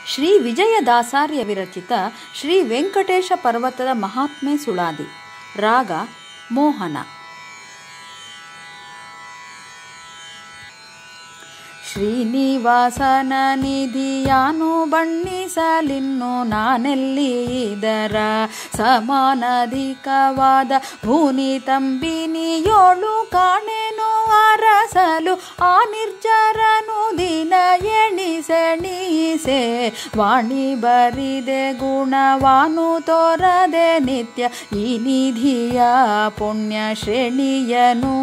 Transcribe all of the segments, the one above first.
ಶ್ರೀ ವಿಜಯದಾಸಾರ್ಯ ವಿರಚಿತ ಶ್ರೀ ವೆಂಕಟೇಶ ಪರ್ವತದ ಮಹಾತ್ಮೆ ಸುಳಾದಿ ರಾಗ ಮೋಹನ ಶ್ರೀನಿವಾಸನ ನಿಧಿಯಾನು ಬಣ್ಣಿಸಲಿನ್ನು ನಾನೆಲ್ಲಿದರ ಸಮಾನಧಿಕವಾದ ಭೂನಿ ತಂಬಿನಿಯೋಳು ಕಾಣೆನು ಅರಸಲು ಆ ನಿರ್ಜರನು ದಿನ ಎಣಿಸೆಣಿಸೆ ವಾಣಿ ಬರಿದೆ ಗುಣವಾನು ತೋರದೆ ನಿತ್ಯ ಈ ನಿಧಿಯ ಪುಣ್ಯ ಶ್ರೇಣಿಯನು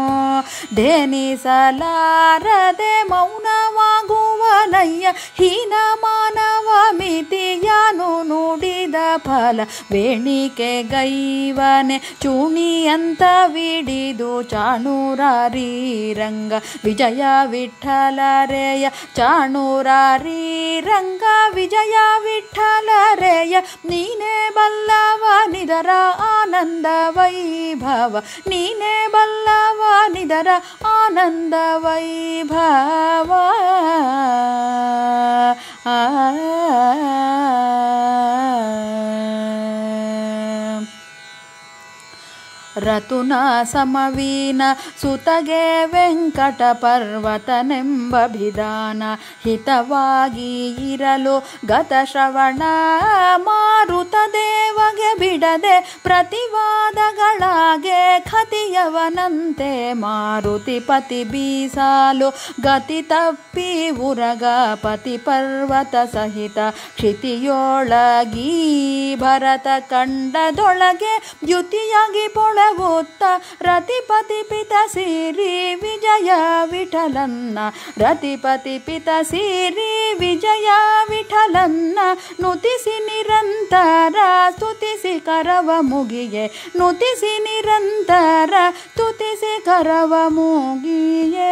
ಧೇನಿಸಲಾರದೆ ಮೌನವಾಗುವನಯ್ಯ ಹೀನ ಮಾನವ ಮಿತಿಯಾನು ನುಡಿದ ಫಲ ವೇಣಿಕೆ ಗೈವನೆ ಚೂಣಿಯಂತ ವಿಡಿದು ಚಾಣೂರಾರಿ ರಂಗ ವಿಜಯ ವಿಠಲರೇಯ ಚಾಣೂರಾರಿ ರಂಗ ವಿಜಯ ವಿಠಲರೇಯ ನೀನೇ ಬಲ್ಲವ ನಿದರ ಆನಂದ ವೈಭವ ನೀನೇ ಬಲ್ಲವ ನಿದರ ಆನಂದ ವೈಭವ ಆ ರತುನ ಸಮವೀನ ಸುತಗೆ ವೆಂಕಟ ಪರ್ವತನೆಂಬ ವಿಧಾನ ಹಿತವಾಗಿ ಇರಲು ಗತ ಶ್ರವಣ ಮಾರುತ ದೇವಗೆ ಬಿಡದೆ ಪ್ರತಿವಾದಗಳಾಗೆ ಖತಿಯವನಂತೆ ಮಾರುತಿ ಪತಿ ಬೀಸಾಲು ಗತಿ ತಪ್ಪಿ ಉರಗ ಪತಿ ಪರ್ವತ ಸಹಿತ ಕ್ಷಿತಿಯೊಳಗೀ ಭರತ ಕಂಡದೊಳಗೆ ದ್ಯುತಿಯಾಗಿ ಪೊಳಗುತ್ತ ರತಿಪತಿ ಪಿತ ಸಿರಿ ವಿಜಯ ವಿಠಲನ್ನ ರತಿಪತಿ ಪಿತ ಸಿರಿ ವಿಜಯ ವಿಠಲನ್ನ ನುತಿಸಿ ನಿರಂತರ ಸ್ತುತಿಸಿ ಕರವ ಮುಗಿಯೆ ನುತಿಸಿ ನಿರಂತರ ಸ್ತುತಿಸಿ ಕರವ ಮುಗಿಯೇ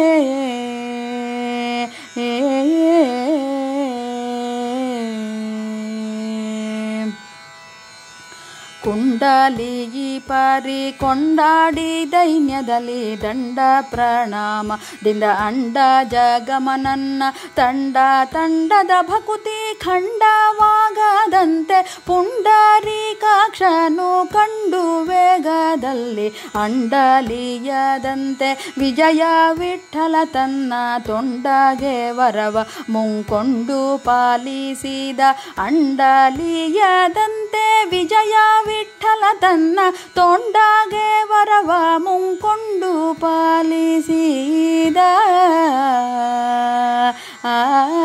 ಕುಂಡಲಿ ಪರಿ ಕೊಂಡಾಡಿ ದೈನ್ಯದಲ್ಲಿ ದಂಡ ಪ್ರಣಾಮದಿಂದ ಅಂಡ ಜಗಮನನ್ನ ತಂಡ ತಂಡದ ಭಕುತಿ ಖಂಡವಾಗದಂತೆ ಪುಂಡರೀಕಾಕ್ಷನು ಕಂಡು ವೇಗದಲ್ಲಿ ಅಂಡಲಿಯದಂತೆ ವಿಜಯ ವಿಠಲ ತನ್ನ ತೊಂಡಗೆ ವರವ ಮುಂಕೊಂಡು ಪಾಲಿಸಿದ ಅಂಡಲಿಯದಂತೆ ವಿಜಯ ವಿಠಲ ತನ್ನ ತೊಂಡಗೆ ವರವ ಮುಂಕೊಂಡು ಪಾಲಿಸಿದ ಆ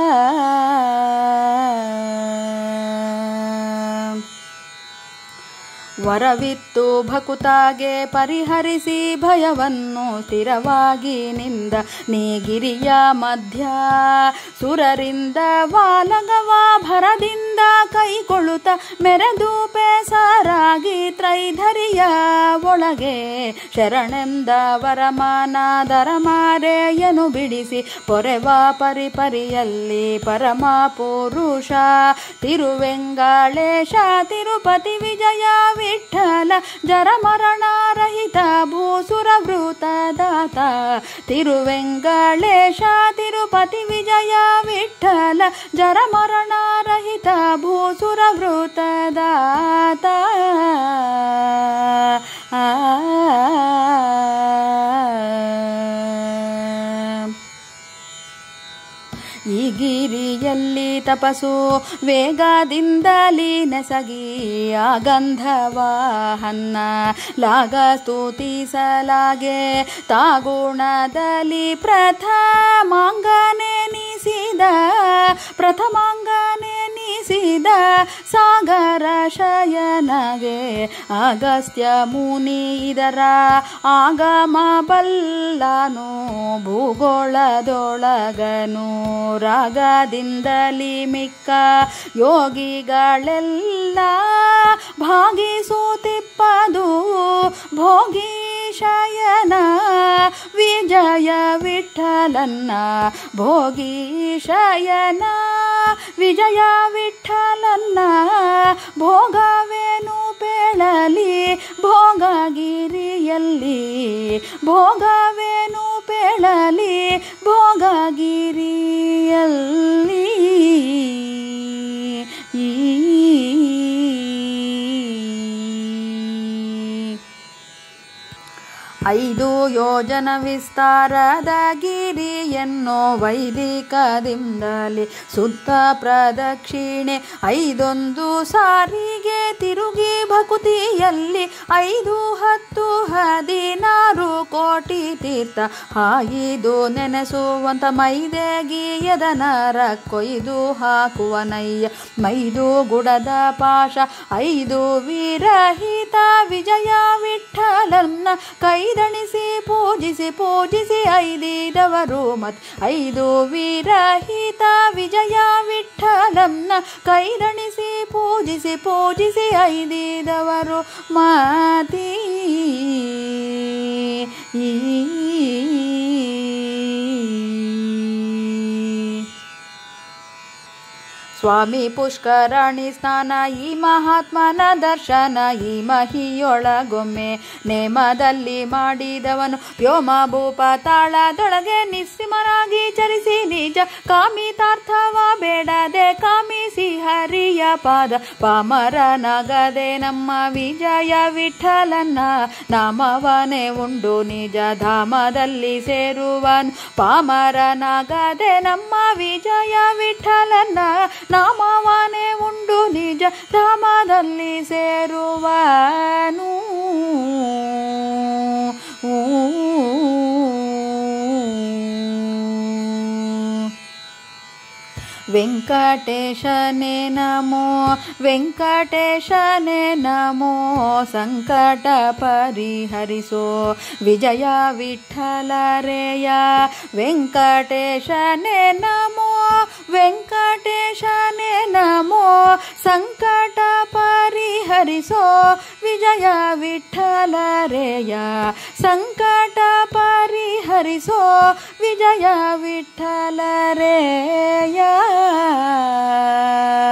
ವರವಿತ್ತು ಭಕುತಾಗೆ ಪರಿಹರಿಸಿ ಭಯವನ್ನು ಸ್ಥಿರವಾಗಿ ನಿಂದ ನೀಗಿರಿಯ ಮಧ್ಯ ಸುರರಿಂದ ವಾಲಗವ ಭರದಿಂದ ಕೈಗೊಳ್ಳುತ್ತ ಮೆರೆದು ಬೇಸರಾಗಿ ತ್ರೈಧರಿಯ ಒಳಗೆ ಶರಣೆಂದ ವರಮಾನಾದರ ಮಾರೆಯನು ಬಿಡಿಸಿ ಪೊರೆವ ಪರಿಪರಿಯಲ್ಲಿ ಪರಮ ಪುರುಷ ತಿರುವೆಂಗಾಳೇಶ ತಿರುಪತಿ ವಿಜಯ ವಿಠಲ ಜರ ಮರಣರಹಿತ ಭೂಸುರ ವೃತ ದಾತ ತಿರುವೆಂಗಳೇಶ ತಿರುಪತಿ ವಿಜಯ ವಿಠಲ ಜರ ಮರಣರಹಿತ ಭೂಸುರ ವೃತ ದಾತ ಆ ಈ ಗಿರಿಯಲ್ಲಿ ತಪಸು ವೇಗದಿಂದಲಿ ನೆಸಗಿ ಆ ಗಂಧವಾಹನ್ನ ಲಾಗ ಸ್ತುತಿಸಲಾಗೆ ತಾಗುಣದಲ್ಲಿ ಪ್ರಥಮಾಂಗನೆ ನಿಸಿದ ಪ್ರಥಮಾಂಗನೆ ನಿಸಿದ ಸಾಗರ ಶಯನಗೆ ಅಗಸ್ತ್ಯ ಮುನಿ ಇದರ ಆಗಮ ಬಲ್ಲನು ಭೂಗೋಳದೊಳಗನು ರಾಗದಿಂದಲಿ ಮಿಕ್ಕ ಯೋಗಿಗಳೆಲ್ಲ ಭಾಗಿಸುತ್ತಿಪ್ಪದು ಭೋಗಿ ಶಯನ ವಿಜಯ ವಿಠಲನ್ನ ಭೋಗಿ ಶಯನ ವಿಜಯ ವಿಠಲನ್ನ ಭೋಗವೇನು ಬೇಳಲಿ ಭೋಗಗಿರಿಯಲ್ಲಿ ಭೋಗವೇನು ಬೇಳಲಿ ಭೋಗಗಿರಿಯಲ್ಲಿ ಐದು ಯೋಜನ ವಿಸ್ತಾರದ ಗಿರಿಯನ್ನು ವೈದಿಕದಿಂದಲೇ ಸುತ್ತ ಪ್ರದಕ್ಷಿಣೆ ಐದೊಂದು ಸಾರಿಗೆ ತಿರುಗಿ ಭಕುತಿಯಲ್ಲಿ ಐದು ಹತ್ತು ಹದಿನಾರು ಕೋಟಿ ತೀರ್ಥ ಹಾಯಿದು ನೆನೆಸುವಂತ ಮೈದೆಗಿಯದ ನರ ಕೊಯ್ದು ಹಾಕುವನಯ್ಯ ಮೈದು ಗುಡದ ಪಾಶ ಐದು ವಿರಹಿತ ವಿಜಯ ವಿಠಲನ್ನ ಕೈದಣಿಸಿ ಪೂಜಿಸಿ ಪೂಜಿಸಿ ಐದಿದವರು ಮತ್ ಐದು ವಿರಹಿತ ವಿಜಯ ವಿಠಲನ್ನ ಕೈದಣಿಸಿ ಪೂಜಿಸಿ ಪೂಜಿಸಿ ಐದಿದವರು ಮಾತಿ ಸ್ವಾಮಿ ಪುಷ್ಕರಣಿ ಸ್ನಾನ ಈ ಮಹಾತ್ಮನ ದರ್ಶನ ಈ ಮಹಿಯೊಳಗೊಮ್ಮೆ ನೇಮದಲ್ಲಿ ಮಾಡಿದವನು ವ್ಯೋಮ ಭೂಪ ತಾಳದೊಳಗೆ ನಿಸ್ಸಿಮನಾಗಿ ಚರಿಸಿ ನಿಜ ಕಾಮಿತಾರ್ಥವ ಬೇಡದೆ ಕಾಮಿಸಿ ಹರಿಯ ಪಾದ ಪಾಮರನಗದೆ ನಮ್ಮ ವಿಜಯ ವಿಠಲನ್ನ ನಾಮವನೇ ಉಂಡು ನಿಜ ಧಾಮದಲ್ಲಿ ಸೇರುವನು ಪಾಮರನಗದೆ ನಮ್ಮ ವಿಜಯ ವಿಠಲನ್ನ ನಾಮವನೇ ಉಂಡು ನಿಜ ಧಾಮದಲ್ಲಿ ಸೇರುವನು ವೆಂಕಟೇಶನೇ ನಮೋ ವೆಂಕಟೇಶನೇ ನಮೋ ಸಂಕಟ ಪರಿಹರಿಸೋ ವಿಜಯ ವಿಠಲರೇಯ ವೆಂಕಟೇಶನೇ ನಮೋ ವೆಂಕಟೇಶನೇ ನಮೋ ಸಂಕಟ ಪರಿಹರಿಸೋ ವಿಜಯ ವಿಠಲರೇಯ ಸಂಕಟ ಪರಿಹರಿಸೋ ವಿಜಯ ವಿಠಲರೇಯ